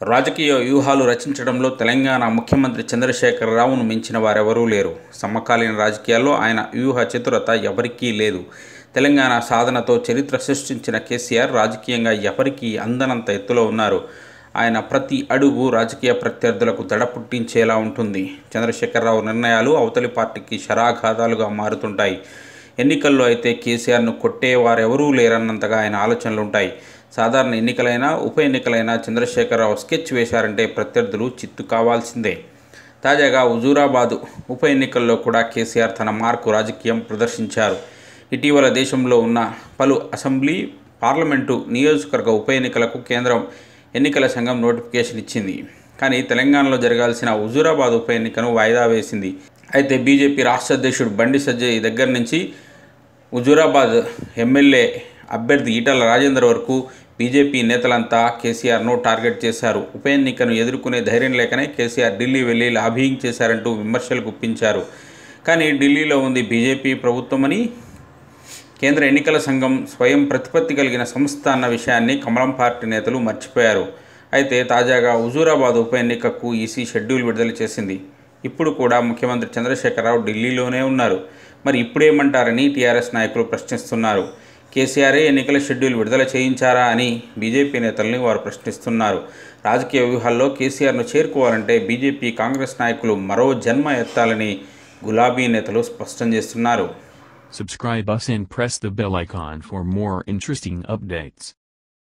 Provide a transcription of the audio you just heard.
రాజకీయ వ్యూహాలు రచించడంలో తెలంగాణ ముఖ్యమంత్రి చంద్రశేఖరరావును మించిన వారెవరూ లేరు సమకాలీన రాజకీయాల్లో ఆయన వ్యూహ చతురత ఎవరికీ లేదు తెలంగాణ సాధనతో చరిత్ర సృష్టించిన కేసీఆర్ రాజకీయంగా ఎవరికీ అందనంత ఎత్తులో ఉన్నారు ఆయన ప్రతి అడుగు రాజకీయ ప్రత్యర్థులకు దడ పుట్టించేలా ఉంటుంది చంద్రశేఖరరావు నిర్ణయాలు అవతలి పార్టీకి శరాఘాతాలుగా మారుతుంటాయి ఎన్నికల్లో అయితే కేసీఆర్ను కొట్టేవారెవరూ లేరన్నంతగా ఆయన ఆలోచనలు ఉంటాయి సాధారణ ఎన్నికలైనా ఉప ఎన్నికలైనా చంద్రశేఖరరావు స్కెచ్ వేశారంటే ప్రత్యర్థులు చిత్తు కావాల్సిందే తాజాగా హుజూరాబాదు ఉప ఎన్నికల్లో కూడా కేసీఆర్ తన మార్కు రాజకీయం ప్రదర్శించారు ఇటీవల దేశంలో ఉన్న పలు అసెంబ్లీ పార్లమెంటు నియోజకవర్గ ఉప ఎన్నికలకు కేంద్రం ఎన్నికల సంఘం నోటిఫికేషన్ ఇచ్చింది కానీ తెలంగాణలో జరగాల్సిన హుజూరాబాద్ ఉప ఎన్నికను వాయిదా వేసింది అయితే బీజేపీ రాష్ట్ర అధ్యక్షుడు బండి సజ్జయ్ దగ్గర నుంచి హుజూరాబాద్ ఎమ్మెల్యే అభ్యర్థి ఈటల రాజేందర్ వరకు బీజేపీ నేతలంతా కేసీఆర్ను టార్గెట్ చేశారు ఉప ఎన్నికను ఎదుర్కొనే ధైర్యం లేకనే కేసీఆర్ ఢిల్లీ వెళ్ళి లాబింగ్ చేశారంటూ విమర్శలు గుప్పించారు కానీ ఢిల్లీలో ఉంది బీజేపీ ప్రభుత్వమని కేంద్ర ఎన్నికల సంఘం స్వయం ప్రతిపత్తి కలిగిన సంస్థ అన్న విషయాన్ని కమలం పార్టీ నేతలు మర్చిపోయారు అయితే తాజాగా హుజూరాబాద్ ఉప ఎన్నికకు ఈసీ షెడ్యూల్ విడుదల చేసింది ఇప్పుడు కూడా ముఖ్యమంత్రి చంద్రశేఖరరావు ఢిల్లీలోనే ఉన్నారు మరి ఇప్పుడేమంటారని టీఆర్ఎస్ నాయకులు ప్రశ్నిస్తున్నారు కేసీఆరే ఎన్నికల షెడ్యూల్ విడుదల చేయించారా అని బీజేపీ నేతల్ని వారు ప్రశ్నిస్తున్నారు రాజకీయ వ్యూహాల్లో కేసీఆర్ను చేరుకోవాలంటే బీజేపీ కాంగ్రెస్ నాయకులు మరో జన్మ ఎత్తాలని గులాబీ నేతలు స్పష్టం చేస్తున్నారు Subscribe us and press the bell icon for more interesting updates.